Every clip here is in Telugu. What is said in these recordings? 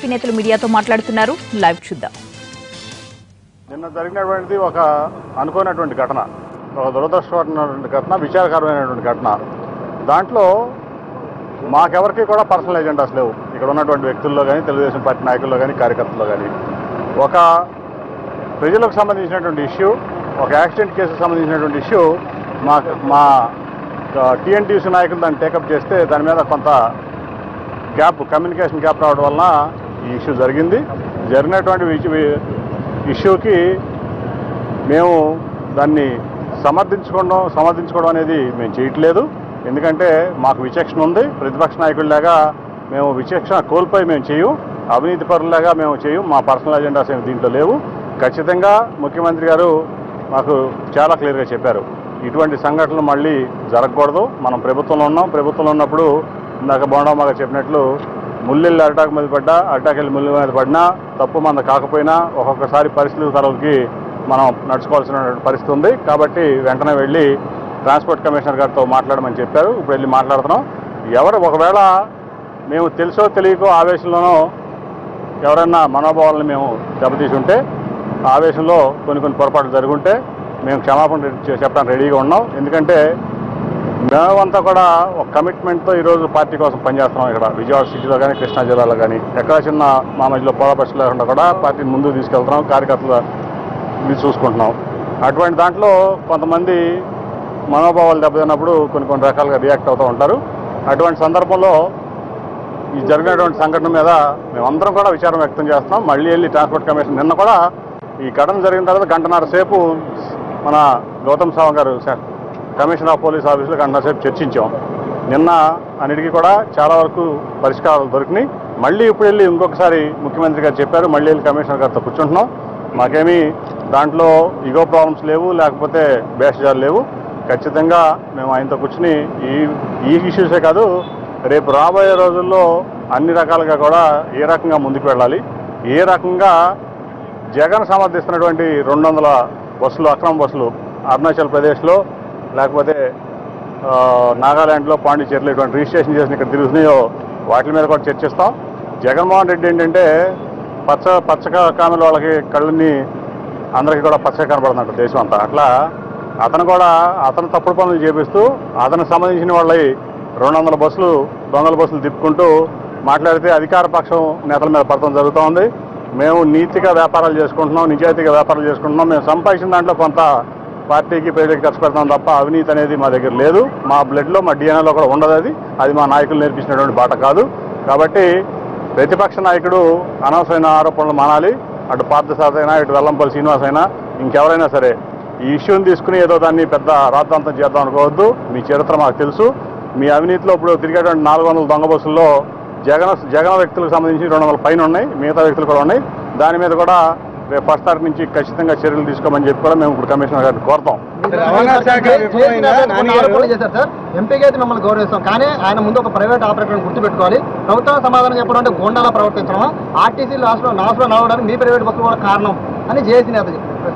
వైసీపీ నేతలు మీడియాతో మాట్లాడుతున్నారు లైవ్ చూద్దాం నిన్న జరిగినటువంటిది ఒక అనుకోనటువంటి ఘటన ఒక దురదృష్టకరమైనటువంటి ఘటన విచారకరమైనటువంటి ఘటన దాంట్లో మాకెవరికి కూడా పర్సనల్ ఎజెండాస్ లేవు ఇక్కడ ఉన్నటువంటి వ్యక్తుల్లో కానీ తెలుగుదేశం పార్టీ నాయకుల్లో కానీ కార్యకర్తల్లో కానీ ఒక ప్రజలకు సంబంధించినటువంటి ఇష్యూ ఒక యాక్సిడెంట్ కేసుకు సంబంధించినటువంటి ఇష్యూ మా మా టీఎన్టీసీ నాయకులు దాన్ని టేకప్ చేస్తే దాని మీద కొంత గ్యాప్ కమ్యూనికేషన్ గ్యాప్ రావడం వలన ఈ ఇష్యూ జరిగింది జరిగినటువంటి విష- ఇష్యూకి మేము దాన్ని సమర్థించుకోవడం సమర్థించుకోవడం అనేది మేము చేయట్లేదు ఎందుకంటే మాకు విచక్షణ ఉంది ప్రతిపక్ష నాయకుల్లాగా మేము విచక్షణ కోల్పోయి మేము చేయం అవినీతి పరులాగా మేము చేయం మా పర్సనల్ అజెండాస్ ఏమి దీంట్లో లేవు ఖచ్చితంగా ముఖ్యమంత్రి గారు మాకు చాలా క్లియర్గా చెప్పారు ఇటువంటి సంఘటనలు మళ్ళీ జరగకూడదు మనం ప్రభుత్వంలో ఉన్నాం ప్రభుత్వంలో ఉన్నప్పుడు ఇందాక బోండమ్మ చెప్పినట్లు ముల్లెళ్ళి అరటాకు మీద పడ్డా అరటాకు వెళ్ళి ముళ్ళు మీద పడినా తప్పు మన కాకపోయినా ఒక్కొక్కసారి పరిస్థితుల తరలకి మనం నడుచుకోవాల్సిన పరిస్థితి ఉంది కాబట్టి వెంటనే వెళ్ళి ట్రాన్స్పోర్ట్ కమిషనర్ గారితో మాట్లాడమని చెప్పారు ఇప్పుడు వెళ్ళి మాట్లాడుతున్నాం ఎవరు ఒకవేళ మేము తెలుసో తెలియకో ఆవేశంలోనో ఎవరైనా మనోభావాలను మేము దెబ్బతీసి ఉంటే ఆ ఆవేశంలో కొన్ని కొన్ని పొరపాట్లు జరుగుంటే మేము క్షమాపణ రె- చెప్పడానికి రెడీగా ఉన్నాం ఎందుకంటే మేమంతా కూడా ఒక కమిట్మెంట్తో ఈరోజు పార్టీ కోసం పనిచేస్తున్నాం ఇక్కడ విజయవాడ సిటీలో కానీ కృష్ణా జిల్లాలో కానీ ఎక్కడ చిన్న మా మధ్యలో పోరాపక్ష లేకుండా కూడా పార్టీని ముందుకు తీసుకెళ్తున్నాం కార్యకర్తలు ఇది చూసుకుంటున్నాం అటువంటి దాంట్లో కొంతమంది మనోభావాలు దెబ్బతిన్నప్పుడు కొన్ని కొన్ని రకాలుగా రియాక్ట్ అవుతూ ఉంటారు అటువంటి సందర్భంలో ఈ జరిగినటువంటి సంఘటన మీద మేమందరం కూడా విచారం వ్యక్తం చేస్తున్నాం మళ్ళీ వెళ్ళి ట్రాన్స్పోర్ట్ కమిషన్ నిన్న కూడా ఈ ఘటన జరిగిన తర్వాత గంటన్నర సేపు మన గౌతమ్ సావంగ్ గారు స- కమిషనర్ ఆఫ్ పోలీస్ ఆఫీసులో గంటన్నర సేపు చర్చించాం నిన్న అన్నిటికీ కూడా చాలా వరకు పరిష్కారాలు దొరికినాయి మళ్ళీ ఇప్పుడు వెళ్ళి ఇంకొకసారి ముఖ్యమంత్రి గారు చెప్పారు మళ్ళీ వెళ్ళి కమిషనర్ గారితో కూర్చుంటున్నాం మాకేమీ దాంట్లో ఇగో ప్రాబ్లమ్స్ లేవు లేకపోతే బేషజాలు లేవు ఖచ్చితంగా మేము ఆయనతో కూర్చుని ఈ ఈ ఇష్యూసే కాదు రేపు రాబోయే రోజుల్లో అన్ని రకాలుగా కూడా ఏ రకంగా ముందుకు వెళ్ళాలి ఏ రకంగా జగన్ సమర్థిస్తున్నటువంటి రెండు వందల బస్సులు అక్రమ బస్సులు అరుణాచల్ ప్రదేశ్లో లేకపోతే ఆ, నాగాలాండ్లో పాండిచేరిలో ఇటువంటి రిజిస్ట్రేషన్ చేసిన ఇక్కడ తిరుగుతున్నాయో వాటి మీద కూడా చర్చిస్తాం జగన్మోహన్ రెడ్డి ఏంటంటే పచ్చ పచ్చ కామెల వాళ్ళకి కళ్ళని అందరికీ కూడా పచ్చ కనబడుతున్నట్టు దేశం అంతా అట్లా అతను కూడా అతను తప్పుడు పనులు చేపిస్తూ అతనికి సంబంధించిన వాళ్ళవి రెండు వందల బస్సులు దొంగల బస్సులు తిప్పుకుంటూ మాట్లాడితే అధికార పక్షం నేతల మీద పడటం జరుగుతూ ఉంది మేము నీతిగా వ్యాపారాలు చేసుకుంటున్నాం నిజాయితీగా వ్యాపారాలు చేసుకుంటున్నాం మేము సంపాదించిన దాంట్లో కొంత పార్టీకి ప్రజలకు ఖర్చు పెడతాం తప్ప అవినీతి అనేది మా దగ్గర లేదు మా బ్లడ్లో మా డిఎన్ఏలో కూడా ఉండదు అది అది మా నాయకులు నేర్పించినటువంటి బాట కాదు కాబట్టి ప్రతిపక్ష నాయకుడు అనవసరమైన ఆరోపణలు మానాలి అటు పార్థసారథి అయినా ఇటు వెల్లంపల్లి శ్రీనివాస్ అయినా ఇంకెవరైనా సరే ఈ ఇష్యూని తీసుకుని ఏదో దాన్ని పెద్ద రాద్ధాంతం చేద్దాం అనుకోవద్దు మీ చరిత్ర మాకు తెలుసు మీ అవినీతిలో ఇప్పుడు తిరిగేటువంటి నాలుగు వందల దొంగ బస్సుల్లో జగన్ జగన్ వ్యక్తులకు సంబంధించి రెండు వందల పైన ఉన్నాయి మిగతా వ్యక్తులు కూడా ఉన్నాయి దాని మీద కూడా రేపు ఫస్ట్ తారీఖు నుంచి ఖచ్చితంగా చర్యలు తీసుకోమని చెప్పి కూడా మేము ఇప్పుడు కమిషనర్ గారిని కోరుతాం రవాణా శాఖ విఫలమైన నాని గారు- ఆరోపణలు చేశారు సార్ ఎంపీగా అయితే మిమ్మల్ని గౌరవిస్తాం కానీ ఆయన ముందు ఒక ప్రైవేట్ ఆపరేటర్ గుర్తుపెట్టుకోవాలి ప్రభుత్వం సమాధానం చెప్పడం అంటే గోండాలా ప్రవర్తించడం ఆర్టీసీ లాస్ట్లో నాసులో నడవడానికి మీ ప్రైవేట్ బస్సులు కూడా కారణం అని జేసీ నేత చెప్పారు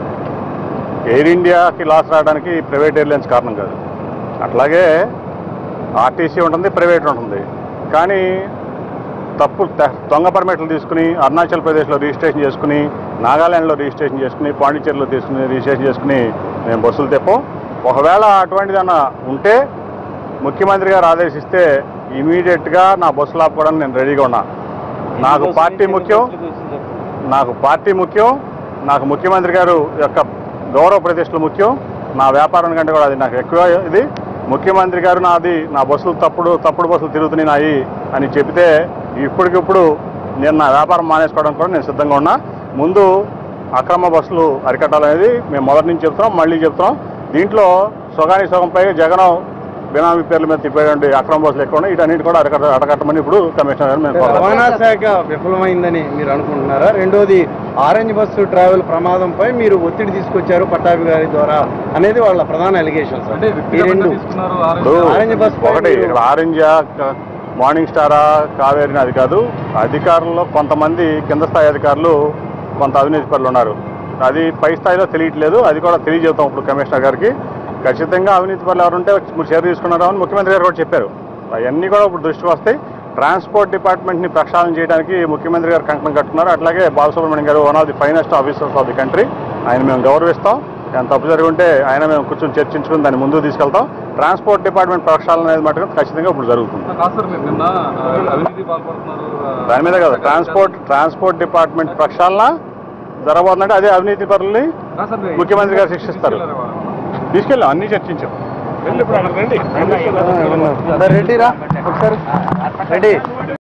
ఎయిర్ ఇండియాకి లాస్ రావడానికి ప్రైవేట్ ఎయిర్లైన్స్ కారణం కాదు అట్లాగే ఆర్టీసీ ఉంటుంది ప్రైవేట్ ఉంటుంది కానీ తప్పు త- దొంగ పర్మిట్లు తీసుకుని అరుణాచల్ ప్రదేశ్లో రిజిస్ట్రేషన్ చేసుకుని నాగాలాండ్లో రిజిస్ట్రేషన్ చేసుకుని పాండిచ్చేరిలో తీసుకుని రిజిస్ట్రేషన్ చేసుకుని మేము బస్సులు తెప్పం ఒకవేళ అటువంటిదన్నా ఉంటే ముఖ్యమంత్రి గారు ఆదేశిస్తే ఇమీడియట్గా నా బస్సులు ఆపుకోవడానికి నేను రెడీగా ఉన్నా నాకు పార్టీ ముఖ్యం నాకు పార్టీ ముఖ్యం నాకు ముఖ్యమంత్రి గారు యొక్క గౌరవ ప్రతిష్టలు ముఖ్యం నా వ్యాపారం కంటే కూడా అది నాకు ఎక్కువ ఇది ముఖ్యమంత్రి గారు నాది నా బస్సులు తప్పుడు తప్పుడు బస్సులు తిరుగుతున్నాయి నాయి అని చెబితే ఇప్పటికిప్పుడు నేను నా వ్యాపారం మానేసుకోవడం కూడా నేను సిద్ధంగా ఉన్నా ముందు అక్రమ బస్సులు అరికట్టాలనేది మేము మొదటి నుంచి చెప్తున్నాం మళ్ళీ చెప్తున్నాం దీంట్లో సొగాని సగంపై జగన్ బినామీ పేర్ల మీద తిప్పేటువంటి అక్రమ బస్సులు ఎక్కువ ఉన్నాయి వీటన్నిటి కూడా అరకట్ట అడగట్టమని ఇప్పుడు కమిషనర్ గారు మేము కోరుతున్నాం. రవాణా శాఖ విఫలమైందని మీరు అనుకుంటున్నారా రెండోది ఆరెంజ్ బస్సు ట్రావెల్ ప్రమాదంపై మీరు ఒత్తిడి తీసుకొచ్చారు పట్టాభి గారి ద్వారా అనేది వాళ్ళ ప్రధాన ఎలిగేషన్స్ ఈ రెండు ఇప్పుడు ఆరెంజ్ బస్ పై ఒకటి మీరు- ఇక్కడ ఆరెంజ్ మార్నింగ్ స్టారా కావేరిని అది కాదు అధికారుల్లో కొంతమంది కింద స్థాయి అధికారులు కొంత అవినీతి పనులు ఉన్నారు అది పై స్థాయిలో తెలియట్లేదు అది కూడా తెలియజేస్తాం ఇప్పుడు కమిషనర్ గారికి ఖచ్చితంగా అవినీతి పనులు ఎవరుంటే మీరు చర్య తీసుకున్నారు అని ముఖ్యమంత్రి గారు కూడా చెప్పారు అవన్నీ కూడా ఇప్పుడు దృష్టికి వస్తాయి ట్రాన్స్పోర్ట్ డిపార్ట్మెంట్ని ప్రక్షాళన చేయడానికి ముఖ్యమంత్రి గారు కంకణం కట్టుకున్నారు అట్లాగే Balasubrahmanyam garu one of the finest officers of the country ఆయన మేము గౌరవిస్తాం ఆయన తప్పు జరిగి ఉంటే ఆయన మేము కూర్చొని చర్చించుకుని దాన్ని ముందుకు తీసుకెళ్తాం ట్రాన్స్పోర్ట్ డిపార్ట్మెంట్ ప్రక్షాళన అనేది మటుకు ఖచ్చితంగా ఇప్పుడు జరుగుతుంది కాదు సార్ మీరు నిన్న ఆ, అవినీతి పాల్పడుతున్నారు ఆ, దాని మీద కదా ట్రాన్స్పోర్ట్ ట్రాన్స్పోర్ట్ డిపార్ట్మెంట్ ప్రక్షాళన జరగబోతుందంటే అదే అవినీతి పరుల్ని కాదు సార్, మీరు ముఖ్యమంత్రి గారు శిక్షిస్తారు. తీసుకెళ్లారా వాళ్ళని? తీసుకెళ్ళాం అన్ని చర్చించాం రెడ్డి రా ఒకసారి రెడ్డి